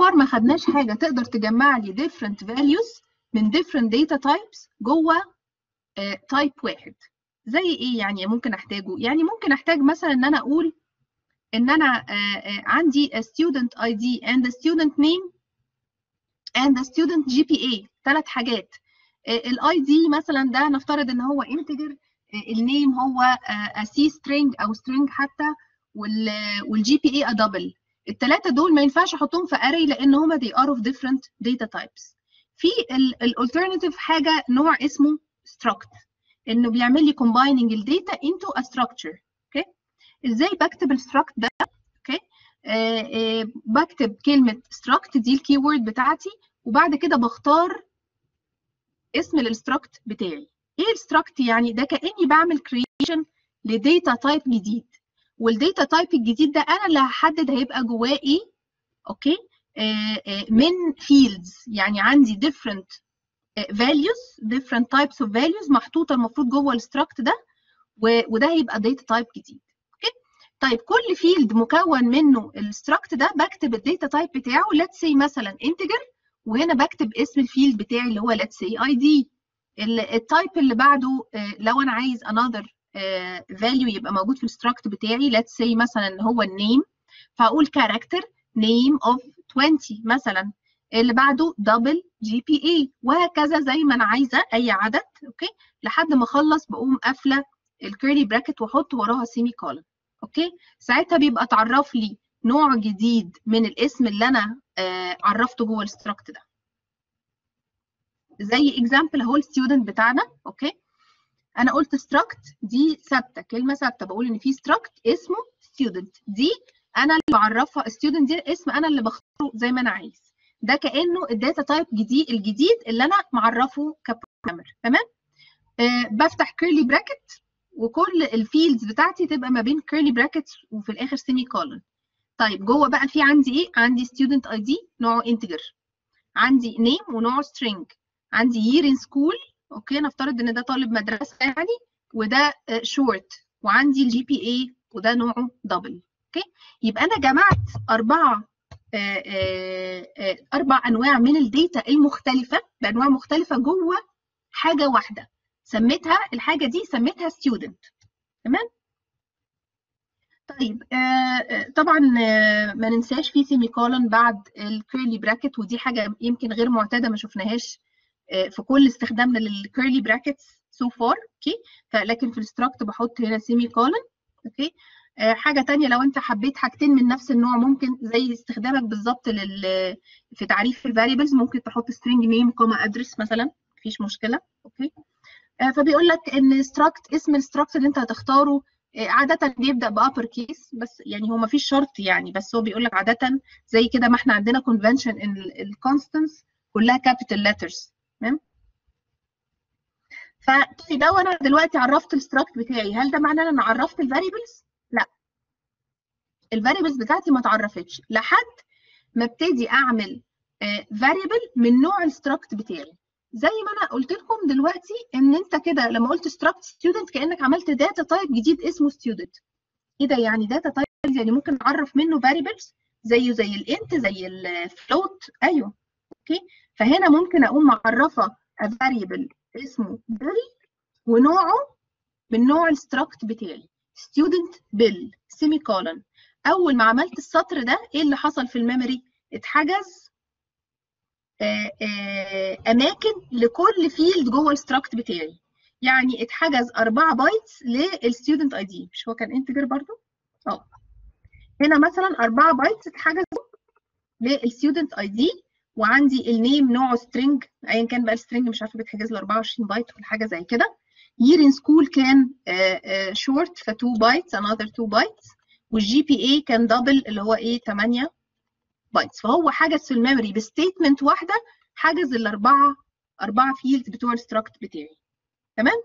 far ما خدناش حاجه تقدر تجمع لي different values من different data types جوه تايب uh, واحد زي ايه يعني ممكن احتاجه يعني ممكن احتاج مثلا ان انا اقول ان انا uh, uh, عندي a student ID and a student name and a student GPA ثلاث حاجات الاي دي مثلا ده نفترض ان هو انتجر النيم هو سي string او string حتى والجي بي اي دبل الثلاثه دول ما ينفعش احطهم في array لان هما they are of different data types في الالترناتيف حاجه نوع اسمه struct انه بيعمل لي combining الداتا into a structure اوكي okay. ازاي بكتب الستراكت ده اوكي okay. آه آه بكتب كلمه struct دي الكيورد بتاعتي وبعد كده بختار اسم الستراكت بتاعي ايه الستراكت يعني ده كاني بعمل creation لداتا تايب جديد والداتا تايب الجديد ده انا اللي هحدد هيبقى جواه ايه اوكي آه آه من fields يعني عندي different values different types of values محطوطه المفروض جوه الستراكت ده وده هيبقى داتا تايب جديد اوكي طيب كل فيلد مكون منه الستراكت ده بكتب الداتا تايب بتاعه let's say مثلا integer وهنا بكتب اسم الفيلد بتاعي اللي هو let's say id التايب اللي بعده لو انا عايز another value يبقى موجود في الستراكت بتاعي let's say مثلا هو النيم فاقول character name of 20 مثلا اللي بعده double GPA وهكذا زي ما انا عايزه اي عدد اوكي لحد ما اخلص بقوم قافله الكيرلي براكت واحط وراها سيمي كولن اوكي ساعتها بيبقى اتعرف لي نوع جديد من الاسم اللي انا آه عرفته جوه الستراكت ده زي اكزامبل اهو الستودنت بتاعنا اوكي انا قلت ستراكت دي ثابته كلمه ثابته بقول ان في ستراكت اسمه ستودنت دي انا اللي بعرفها ستودنت دي اسم انا اللي بختاره زي ما انا عايز ده كانه الداتا تايب جديد الجديد اللي انا معرفه كبروجرامر تمام آه بفتح كيرلي براكت وكل الفيلدز بتاعتي تبقى ما بين كيرلي براكت وفي الاخر سيمي كولن طيب جوه بقى في عندي ايه عندي ستودنت اي دي نوعه انتجر عندي نيم ونوعه سترينج عندي year in school اوكي نفترض ان ده طالب مدرسه يعني وده شورت وعندي الجي بي اي وده نوعه دبل اوكي يبقى انا جمعت اربعه آآ آآ اربع انواع من الداتا المختلفه بانواع مختلفه جوه حاجه واحده سميتها الحاجه دي سميتها ستودنت تمام طيب آه طبعا آه ما ننساش في سيمي كولن بعد الكيرلي براكت ودي حاجه يمكن غير معتاده ما شفناهاش آه في كل استخدامنا للكيرلي براكتس سو فار اوكي فلكن في الستراكت بحط هنا سيمي كولن اوكي حاجه تانية لو انت حبيت حاجتين من نفس النوع ممكن زي استخدامك بالظبط لل في تعريف الفاريبلز ممكن تحط string name كوما ادرس مثلا مفيش مشكله اوكي فبيقول لك ان struct اسم الستراكت اللي انت هتختاره عادة بيبدأ بأبر كيس بس يعني هو مفيش شرط يعني بس هو بيقول لك عادة زي كده ما احنا عندنا convention ان الكونستنس كلها capital letters تمام فطيب لو انا دلوقتي عرفت الستراكت بتاعي هل ده معناه ان انا عرفت الفاريبلز؟ لا الفاريبلز بتاعتي ما اتعرفتش لحد ما ابتدي اعمل فاريبل من نوع الستراكت بتاعي زي ما انا قلت لكم دلوقتي ان انت كده لما قلت struct student كانك عملت داتا تايب جديد اسمه student ايه ده يعني داتا تايب يعني ممكن اعرف منه variables زيه زي الانت زي الفلوت ايوه اوكي فهنا ممكن اقوم معرفه variable اسمه bill ونوعه من نوع الستراكت بتاعي student bill سيمي كولن اول ما عملت السطر ده ايه اللي حصل في الميموري اتحجز اماكن لكل فيلد جوه الستراكت بتاعي يعني اتحجز 4 بايتس للستودنت اي دي مش هو كان انتجر برضو اه هنا مثلا 4 بايتس اتحجزوا للستودنت اي دي وعندي النيم نوعه سترينج ايا كان بقى السترينج مش عارفه بيتحجز له 24 بايت ولا حاجه زي كده year in school كان شورت ف 2 بايتس another 2 بايتس والجي بي اي كان دبل اللي هو ايه 8 بايتس فهو حجز في الميموري بستيتمنت واحده حجز الاربعه اربعه فيلدز بتوع الستراكت بتاعي تمام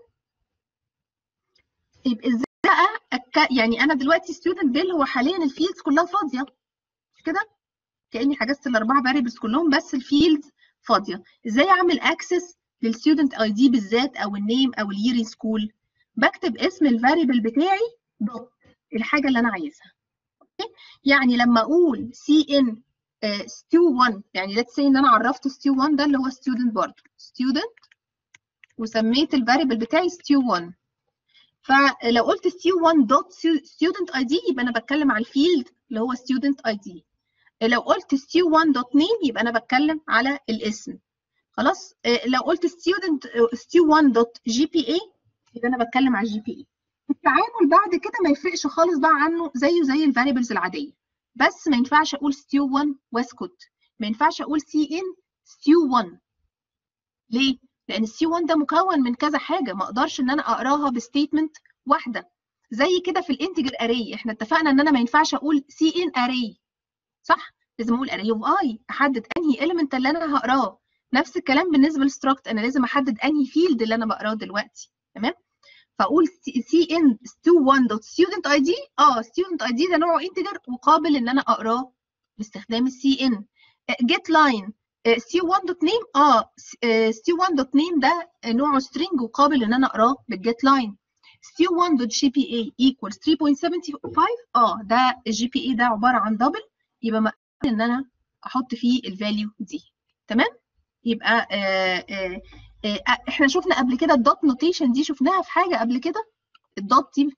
طيب ازاي بقى أك... يعني انا دلوقتي ستودنت بيل هو حاليا الفيلدز كلها فاضيه مش كده كاني حجزت الاربعه فاريبلز كلهم بس الفيلدز فاضيه ازاي اعمل اكسس للستودنت اي دي بالذات او النيم او الير سكول بكتب اسم الفاريبل بتاعي دوت الحاجه اللي انا عايزها اوكي يعني لما اقول سي ان ستيو 1 يعني let's say ان انا عرفت ستيو 1 ده اللي هو student برضه student وسميت الفاريبل بتاعي ستيو 1 فلو قلت ستيو 1 دوت ستودنت اي دي يبقى انا بتكلم على الفيلد اللي هو ستودنت اي دي لو قلت ستيو 1 دوت نيم يبقى انا بتكلم على الاسم خلاص لو قلت ستودنت ستيو 1 دوت جي بي اي يبقى انا بتكلم على الجي بي اي التعامل بعد كده ما يفرقش خالص بقى عنه زيه زي الفاريبلز العاديه بس ما ينفعش اقول ستيو 1 واسكت ما ينفعش اقول سي ان ستيو 1 ليه لان السي 1 ده مكون من كذا حاجه ما اقدرش ان انا اقراها بستيتمنت واحده زي كده في الانتجر اري احنا اتفقنا ان انا ما ينفعش اقول سي ان اري صح لازم اقول اري اوف اي احدد انهي اليمنت اللي انا هقراه نفس الكلام بالنسبه للستراكت انا لازم احدد انهي فيلد اللي انا بقراه دلوقتي تمام فاقول سي ان ستو 1 دوت ستودنت اي دي اه ستودنت اي دي ده نوعه انتجر وقابل ان انا اقراه باستخدام السي ان جيت لاين سي 1 دوت نيم اه سي 1 دوت نيم ده نوعه سترينج وقابل ان انا اقراه بالجيت لاين سي 1 دوت جي بي اي ايكوال 3.75 اه ده الجي بي اي ده عباره عن دبل يبقى مقبول ان انا احط فيه الفاليو دي تمام يبقى آه آه آه احنا شفنا قبل كده الدوت نوتيشن دي شفناها في حاجه قبل كده الدوت دي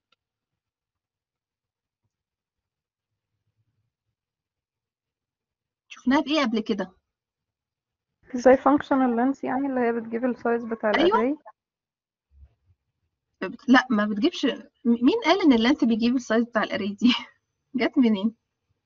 شفناها في ايه قبل كده زي functional length يعني اللي هي بتجيب السايز بتاع أيوة. الاري لا ما بتجيبش مين قال ان اللينث بيجيب السايز بتاع الاري دي جت منين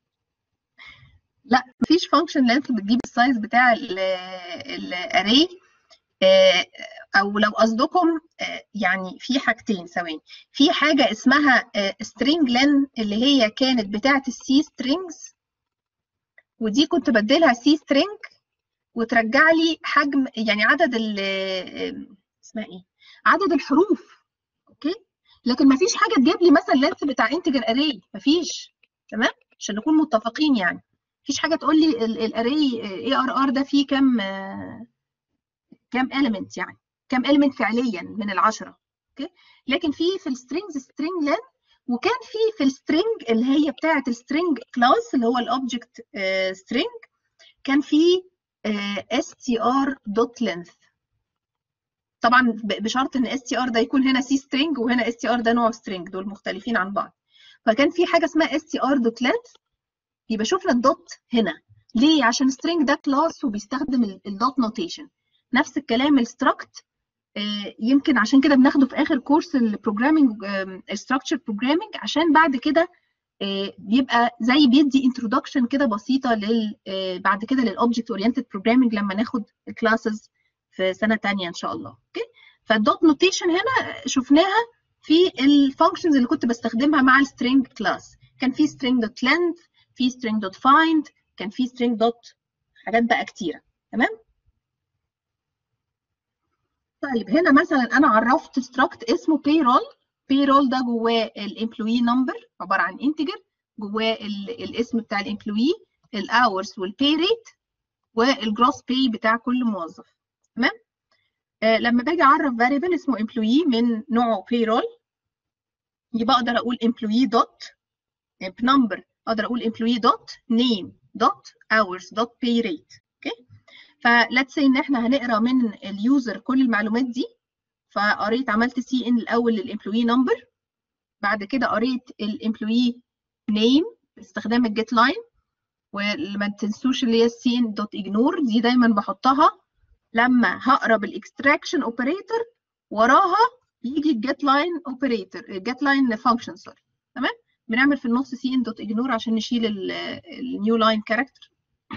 لا مفيش فانكشن لينث بتجيب السايز بتاع الاري او لو قصدكم يعني في حاجتين ثواني في حاجه اسمها string len اللي هي كانت بتاعه السي strings ودي كنت بديلها سي string وترجع لي حجم يعني عدد ال اسمها ايه عدد الحروف اوكي لكن ما فيش حاجه تجيب لي مثلا لينث بتاع انتجر اري ما فيش تمام عشان نكون متفقين يعني مفيش حاجه تقول لي الاري اي ار ار ده فيه كام كام element يعني كام element فعليا من العشرة اوكي لكن في في السترينجز string len وكان في في السترينج اللي هي بتاعه السترينج كلاس اللي هو الاوبجكت سترينج كان في str.length طبعا بشرط ان str ده يكون هنا c string وهنا str ده نوع string دول مختلفين عن بعض فكان في حاجه اسمها str.length يبقى شفنا الدوت هنا ليه عشان string ده كلاس وبيستخدم الدوت نوتيشن نفس الكلام الستراكت يمكن عشان كده بناخده في اخر كورس البروجرامينج الستراكشر بروجرامينج عشان بعد كده بيبقى زي بيدي انترودكشن كده بسيطه لل بعد كده للاوبجكت اورينتد بروجرامينج لما ناخد الكلاسز في سنه ثانيه ان شاء الله اوكي فالدوت نوتيشن هنا شفناها في الفانكشنز اللي كنت بستخدمها مع السترينج كلاس كان في string دوت length في string دوت find كان في string دوت حاجات بقى كتيره تمام طيب هنا مثلا انا عرفت struct اسمه payroll payroll ده جواه الامبلوي نمبر عباره عن انتجر جواه الاسم بتاع الامبلوي الاورز والباي ريت والجروس باي بتاع كل موظف تمام آه لما باجي اعرف variable اسمه employee من نوعه payroll يبقى اقدر اقول employee dot number اقدر اقول employee dot name dot hours dot pay rate اوكي فليتس سي ان احنا هنقرا من اليوزر كل المعلومات دي فقريت عملت سي ان الاول للامبلوي نمبر بعد كده قريت الامبلوي نيم باستخدام الجيت لاين وما تنسوش اللي هي السي ان دوت اجنور دي دايما بحطها لما هقرا بالاكستراكشن اوبريتور وراها يجي الجيت لاين اوبريتور الجيت لاين فانكشن سوري تمام بنعمل في النص سي ان دوت اجنور عشان نشيل النيو لاين كاركتر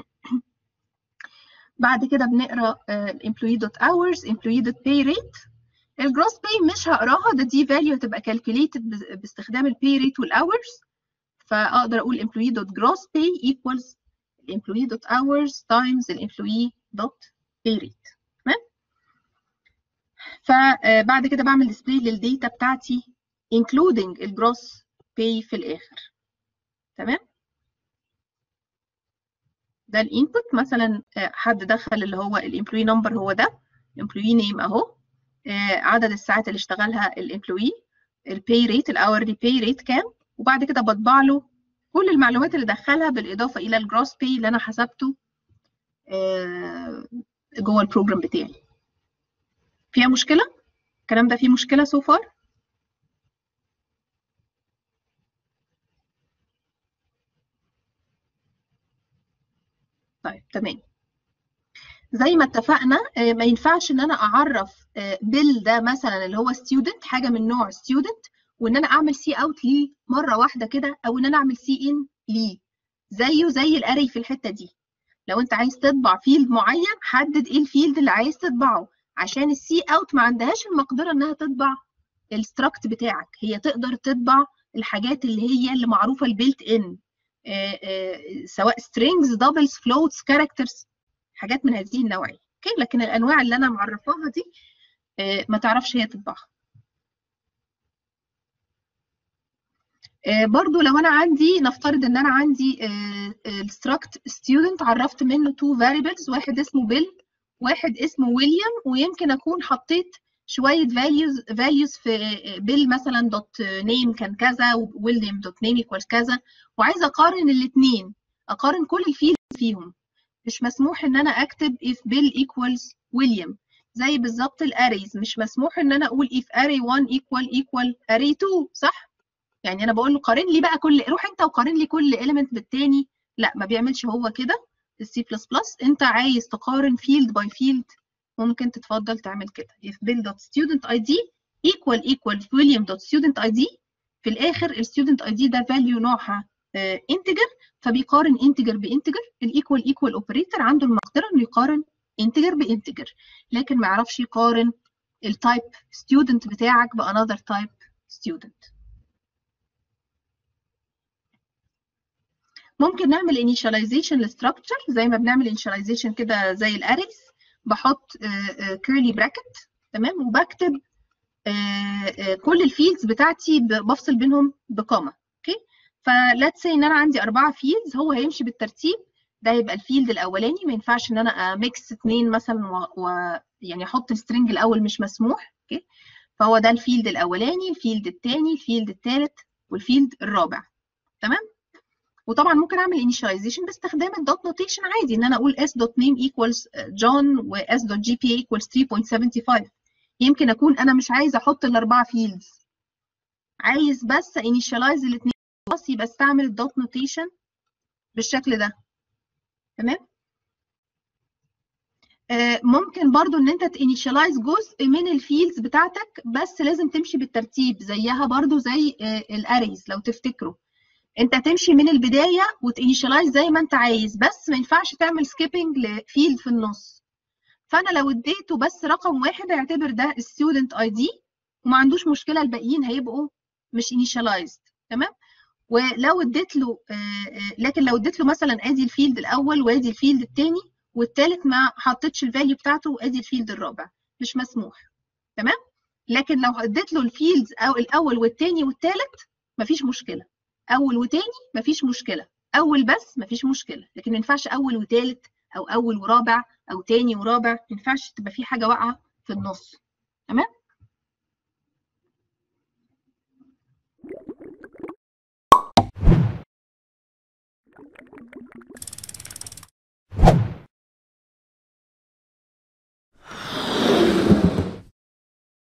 بعد كده بنقرا الامبلوي دوت اورز امبلوي دوت باي ريت الجروس باي مش هقراها ده دي فاليو هتبقى كالكوليتد باستخدام الباي ريت والاورز فاقدر اقول employee dot gross pay equals employee dot hours times employee dot pay rate تمام فبعد كده بعمل ديسبلاي للداتا بتاعتي including الجروس باي في الاخر تمام ده الانبوت مثلا حد دخل اللي هو الامبلوي نمبر هو ده الامبلوي نيم اهو عدد الساعات اللي اشتغلها الامبلوي الباي ريت الاورلي باي ريت كام وبعد كده بطبع له كل المعلومات اللي دخلها بالاضافه الى الجروس بي اللي انا حسبته آه، جوه البروجرام بتاعي فيها مشكله الكلام ده فيه مشكله سو فار طيب تمام زي ما اتفقنا آه، ما ينفعش ان انا اعرف بيل ده مثلا اللي هو ستودنت حاجه من نوع ستودنت وان انا اعمل سي اوت ليه مره واحده كده او ان انا اعمل سي ان ليه زيه زي الاري في الحته دي لو انت عايز تطبع فيلد معين حدد ايه الفيلد اللي عايز تطبعه عشان السي اوت ما عندهاش المقدره انها تطبع الستراكت بتاعك هي تقدر تطبع الحاجات اللي هي اللي معروفه البيلت ان سواء strings doubles floats characters حاجات من هذه النوعيه اوكي لكن الانواع اللي انا معرفاها دي آه، ما تعرفش هي تطبعها آه، برضو لو انا عندي نفترض ان انا عندي الستراكت ستودنت عرفت منه تو فاريبلز واحد اسمه بيل واحد اسمه ويليام ويمكن اكون حطيت شويه فاليوز فاليوز في بيل مثلا دوت نيم كان كذا وويليام دوت نيم ايكوال كذا وعايزه اقارن الاثنين اقارن كل الفيلد فيهم مش مسموح ان انا اكتب if bill equals william زي بالظبط الاريز مش مسموح ان انا اقول if array 1 equal equal array 2 صح يعني انا بقول له قارن لي بقى كل روح انت وقارن لي كل element بالتاني لا ما بيعملش هو كده السي بلس بلس انت عايز تقارن فيلد باي فيلد ممكن تتفضل تعمل كده if bill dot student id equal equal william dot student id في الاخر الستودنت اي دي ده فاليو نوعها انتجر فبيقارن انتجر بانتجر الايكوال ايكوال اوبريتور عنده المقدره انه يقارن انتجر بانتجر لكن ما يعرفش يقارن التايب ستودنت بتاعك بانذر تايب ستودنت ممكن نعمل initialization للستراكشر زي ما بنعمل initialization كده زي الاريز بحط كيرلي براكت تمام وبكتب كل الفيلدز بتاعتي بفصل بينهم بكوما اوكي فليتس سي ان انا عندي اربعه فيلدز هو هيمشي بالترتيب ده يبقى الفيلد الاولاني ما ينفعش ان انا اميكس اثنين مثلا و... و... يعني احط السترنج الاول مش مسموح اوكي فهو ده الفيلد الاولاني الفيلد الثاني الفيلد الثالث والفيلد الرابع تمام وطبعا ممكن اعمل initialization باستخدام الدوت نوتيشن عادي ان انا اقول s dot name equals john و s dot gpa equals 3.75 يمكن اكون انا مش عايزه احط الاربعه فيلدز عايز بس initialize الاثنين خلاص يبقى استعمل الدوت نوتيشن بالشكل ده تمام آه ممكن برضو ان انت تانيشالايز جزء من الفيلدز بتاعتك بس لازم تمشي بالترتيب زيها برضو زي آه الاريز لو تفتكروا انت تمشي من البدايه وتانيشالايز زي ما انت عايز بس ما ينفعش تعمل سكيبنج لفيلد في النص فانا لو اديته بس رقم واحد هيعتبر ده الستودنت اي دي وما عندوش مشكله الباقيين هيبقوا مش انيشالايزد تمام ولو اديت له لكن لو اديت له مثلا ادي الفيلد الاول وادي الفيلد الثاني والثالث ما حطيتش الفاليو بتاعته وادي الفيلد الرابع مش مسموح تمام لكن لو اديت له الفيلدز او الاول والثاني والثالث مفيش مشكله اول وتاني مفيش مشكله اول بس مفيش مشكله لكن ما ينفعش اول وتالت او اول ورابع او تاني ورابع ما ينفعش تبقى في حاجه واقعه في النص تمام